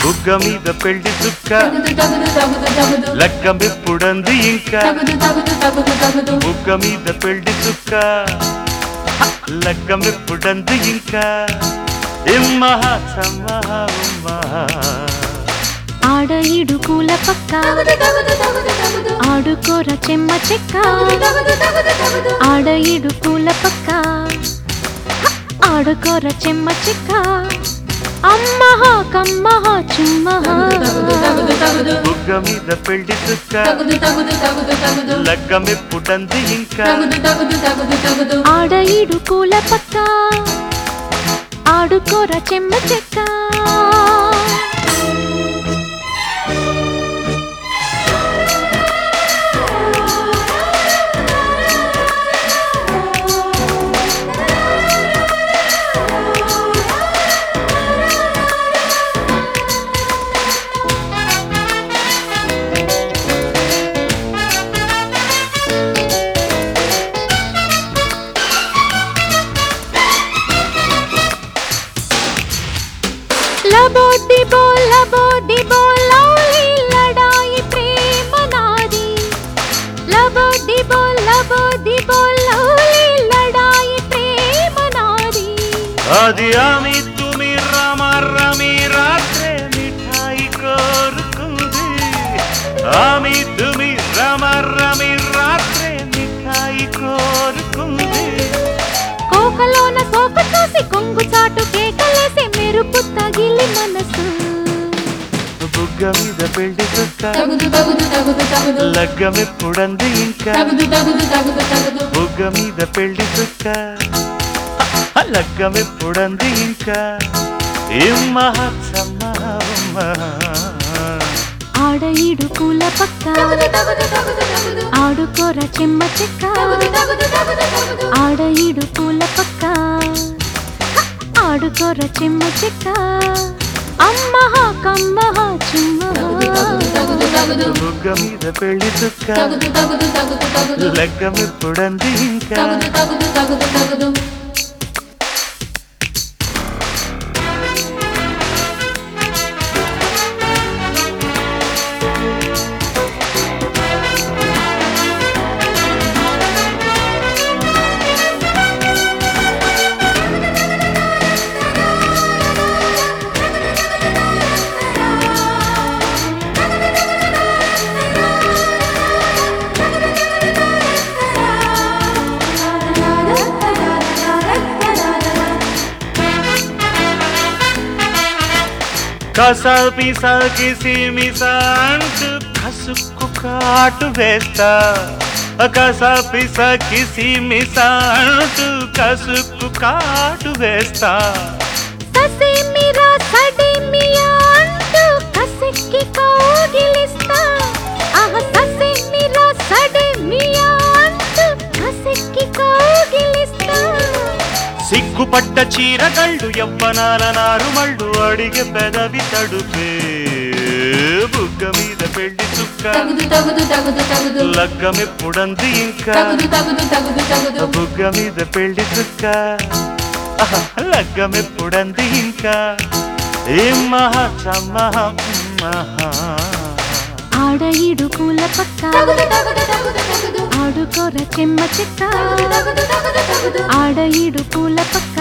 బుగ్గ మీద పెళ్లి చుక్క తగుదు తగుదు తగుదు తగుదు లగ్గమెప్పుడంది ఇంకా తగుదు తగుదు తగుదు తగుదు బుగ్గ మీద పెళ్లి చుక్క లగ్గమెప్పుడంది ఇంకా ఇమ్మహ సమ్మహ ఉమ్మహ ఆడ ఇడుకుల పక్క తగుదు తగుదు తగుదు తగుదు ఆడుకోర చెమ్మ చెక్క తగుదు తగుదు తగుదు ఆడ ఇడుకుల పక్క ఆడుకోర చెమ్మ చెక్క అమ్మహ కమ్మహ చుమ్మహ తగుదు తగుదు తగుదు బుగ్గ మీద పెళ్లి చుక్క తగుదు తగుదు తగుదు తగుదు లగ్గమెప్పుడంది ఇంకా తగుదు తగుదు తగుదు తగుదు ఆడ ఇడుకుల పక్క ఆడుకోర చెమ్మ చెక్క లబో దిబో లబో దిబో లౌలి లడాయి ప్రేమ నాది లబో దిబో లబో దిబో లౌలి లడాయి ప్రేమ నాది అది ఆమె తుమి రమ రమి రాత్రే మిఠాయి కోరుకుంది ఆమె తుమి రమ రమి రాత్రే మిఠాయి కోరుకుంది కోకలోన సోకు చూసి కొంగు చాటు కేకలేసి మెరుపు తగిలి మనసు బుగ్గ మీద పెళ్లి చుక్క తగుదు తగుదు తగుదు తగుదు లగ్గమెప్పుడంది ఇంకా తగుదు తగుదు తగుదు తగుదు బుగ్గ మీద పెళ్లి చుక్క లగ్గమెప్పుడంది ఇంకా ఇమ్మహ సమ్మహ ఆడ ఇడుకుల పక్క తగుదు తగుదు తగుదు తగుదు ఆడుకోర చెమ్మ చెక్క తగుదు తగుదు తగుదు తగుదు ఆడ ఇడుకుల పక్క ఆడుకోర చెమ్మ చెక్క అమ్మహ కమ్మహ తగుదు తగుదు చుమ్మహ తగుదు తగుదు బుగ్గ మీద పెళ్లి చుక్క తగుదు తగుదు తగుదు తగుదు లగ్గమెప్పుడంది ఇంకా తగుదు తగుదు తగుదు తగుదు కసాపి సాగిసి మిసాంటు కసుక్కు కాటు వేస్తా కసాపి సాగిసి మిసాంటు కసుక్కు కాటు వేస్తా ససి మిరా సడి మియా అంటూ కసిక్కి కౌగిలిస్తా ఆహ ససి మిరా సడి మియా అంటూ కసిక్కి కౌగిలిస్తా సిగ్గుపడ్డ చీరగళ్ళు యవ్వనాల నారుమళ్ళు అడిగే పెదవి తడుపే బుగ్గ మీద పెళ్లి చుక్క తగుదు తగుదు తగుదు తగుదు లగ్గమెప్పుడంది ఇంకా తగుదు తగుదు తగుదు తగుదు బుగ్గ మీద పెళ్లి చుక్క ఆహా, లగ్గమెప్పుడంది ఇంకా ఏం మహా చమ్మహ మహా ఆడ ఇడుకుల పక్క తగుదు తగుదు తగుదు తగుదు ఆడుకోర చెమ్మ చెక్క తగుదు తగుదు తగుదు ఆడ ఇడుకుల పక్క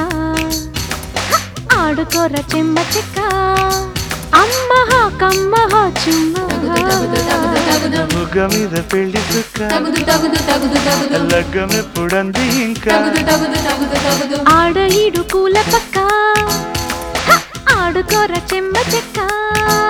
ఆడుకోర చెమ్మ చెక్క అమ్మహ కమ్మహ తగుదు తగుదు తగుదు చుమ్మహ తగుదు బుగ్గ మీద పెళ్లి చుక్క తగుదు తగుదు తగుదు తగుదు లగ్గమెప్పుడంది ఇంకా తగుదు తగుదు తగుదు తగుదు ఆడ ఇడుకుల పక్క హ! ఆడుకోర చెమ్మ చెక్క